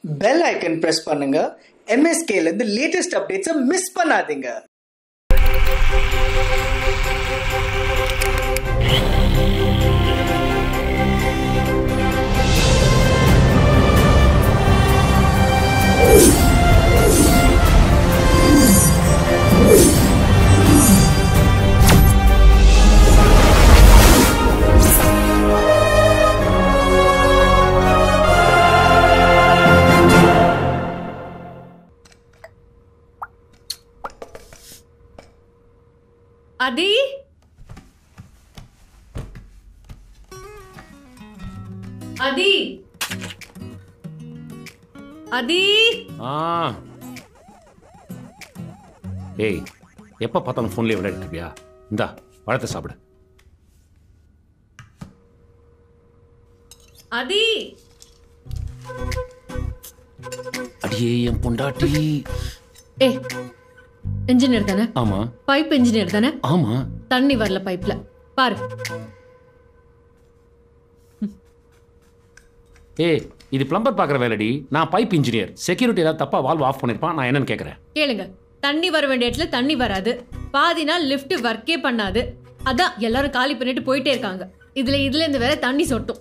Bell icon press பண்ணுங்க MSK ல இருந்து லேட்டஸ்ட் அப்டேட்ஸை மிஸ் பண்ணாதீங்க அதி அதி அதி ஆ ஏய் எப்போ பார்த்தாலும் ஃபோன்லேயே விளையாடிட்டு இருப்பியா இந்தா பழத்தை சாப்பிடு அதி அடியே என் பொண்டாட்டி ஏ இன்ஜினியர் தானே ஆமா பைப் இன்ஜினியர் தானே ஆமா தண்ணி வரல பைப்ல பாரு ஏய் இது பிளம்பர் பார்க்குற வேலைடி நான் பைப் இன்ஜினியர் செக்யூரிட்டி ஏதாவது தப்பா வால்வ் ஆஃப் பண்ணிருப்பான் நான் என்னன்னு கேட்குறேன் கேளுங்க தண்ணி வர வேண்டிய இடத்துல தண்ணி வராது பாதி நாள் லிஃப்ட் ஒர்க்கே பண்ணாது அதான் எல்லாரும் காலி பண்ணிட்டு போயிட்டே இருக்காங்க இதுல இதுல இருந்து வேற தண்ணி சொட்டும்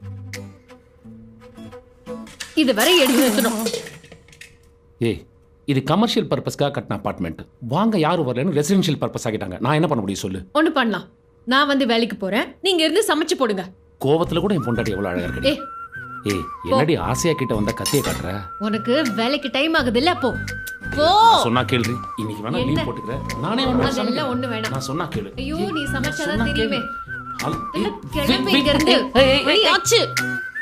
இது வரை எடுத்து நிறுத்தணும் ஏய் இது கமர்ஷியல் பர்பஸ்க்காக கட்டின அப்பார்ட்மெண்ட் வாங்க யாரும் வரலன்னு ரெசிடென்ஷியல் பர்பஸ் ஆகிட்டாங்க நான் என்ன பண்ண முடியும் சொல்லு ஒண்ணு பண்ணலாம் நான் வந்து வேலைக்கு போறேன் நீங்க இருந்து சமைச்சு போடுங்க கோவத்துல கூட என் பொண்டாட்டி எவ்வளோ அழகா இருக்கு ஏ ஏய் என்னடி ஆசையா கிட்ட வந்த கத்தியை காட்டுற உனக்கு வேலைக்கு டைம் ஆகுது இல்ல போ போ சொன்னா கேள்வி இன்னைக்கு வேணா என்ன? லீவ் போட்டுக்கிறேன் நானே வந்து அதெல்லாம் சமைக்கிறேன். ஒண்ணு வேணாம் நான் சொன்னா கேளு ஐயோ நீ சமைச்சாதான் சொன்னா தெரியுமே கேளு. அல்- இல்ல, ஏய், கிளம்பு wait, இங்க இருந்து ஏய், ஏய், ஏய், மணி ஏய். ஆச்சு